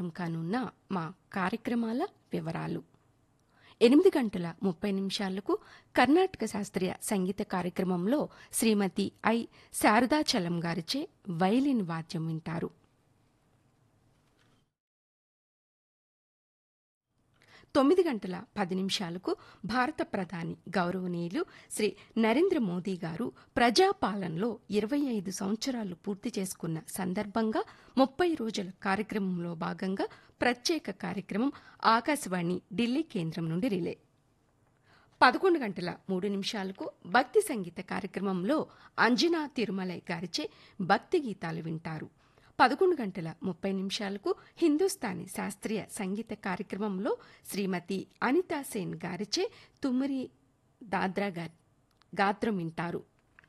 కానున్న మా కార్యక్రమాల వివరాలు ఎనిమిది గంటల ముప్పై నిమిషాలకు కర్ణాటక శాస్త్రీయ సంగీత కార్యక్రమంలో శ్రీమతి ఐ శారదాచలం గారిచే వైలిన్ వాద్యం వింటారు తొమ్మిది గంటల పది నిమిషాలకు భారత ప్రధాని గౌరవనీయులు శ్రీ నరేంద్ర మోదీ గారు ప్రజాపాలనలో ఇరవై ఐదు సంవత్సరాలు పూర్తి చేసుకున్న సందర్భంగా ముప్పై రోజుల కార్యక్రమంలో భాగంగా ప్రత్యేక కార్యక్రమం ఆకాశవాణి ఢిల్లీ కేంద్రం నుండి రిలే పదకొండు గంటల మూడు నిమిషాలకు భక్తి సంగీత కార్యక్రమంలో అంజనా తిరుమలై గారిచే భక్తి గీతాలు వింటారు పదకొండు గంటల ముప్పై నిమిషాలకు హిందుస్థానీ శాస్త్రీయ సంగీత కార్యక్రమంలో శ్రీమతి అనితా సేన్ గారిచే తుమ్మిరి దాద్రా గా- గాత్రం వింటారు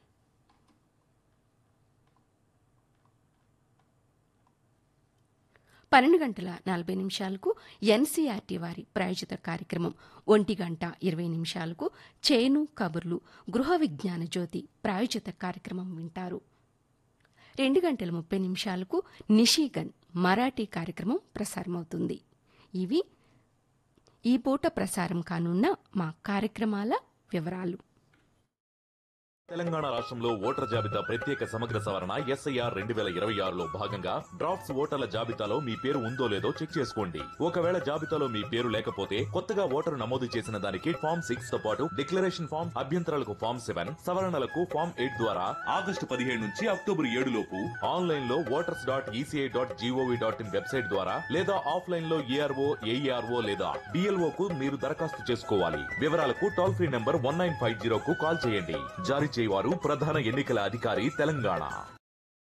పన్నెండు గంటల నలభై నిమిషాలకు ఎన్సీఆర్టీ వారి ప్రాయోజిత కార్యక్రమం ఒంటి గంట ఇరవై నిమిషాలకు చేను కబుర్లు గృహ విజ్ఞాన జ్యోతి ప్రాయోజిత కార్యక్రమం వింటారు రెండు గంటల ముప్పై నిమిషాలకు నిషీగన్ మరాఠీ కార్యక్రమం ప్రసారమవుతుంది ఇవి ఈ పూట ప్రసారం కానున్న మా కార్యక్రమాల వివరాలు తెలంగాణ రాష్ట్రంలో ఓటర్ జాబితా ప్రత్యేక సమగ్ర సవరణ ఎస్ఐఆర్ రెండు వేల ఇరవై ఆరులో భాగంగా డ్రాఫ్ట్స్ ఓటర్ల జాబితాలో మీ పేరు ఉందో లేదో చెక్ చేసుకోండి ఒకవేళ జాబితాలో మీ పేరు లేకపోతే కొత్తగా ఓటరు నమోదు చేసిన దానికి ఫామ్ సిక్స్ తో పాటు డిక్లరేషన్ ఫామ్ అభ్యంతరాలకు ఫామ్ సెవెన్ సవరణలకు ఫామ్ ఎయిట్ ద్వారా ఆగస్టు పదిహేడు నుంచి అక్టోబర్ ఏడు లోపు ఆన్లైన్ లో voters dot ECI dot GOV dot in website ద్వారా లేదా ఆఫ్లైన్ లో ఏఆర్ఓ ఏఈఆర్ఓ లేదా డిఎల్ఓ కు మీరు దరఖాస్తు చేసుకోవాలి వివరాలకు toll free number one nine five zero కు కాల్ చేయండి జారీ చేయవారు ప్రధాన ఎన్నికల అధికారి తెలంగాణ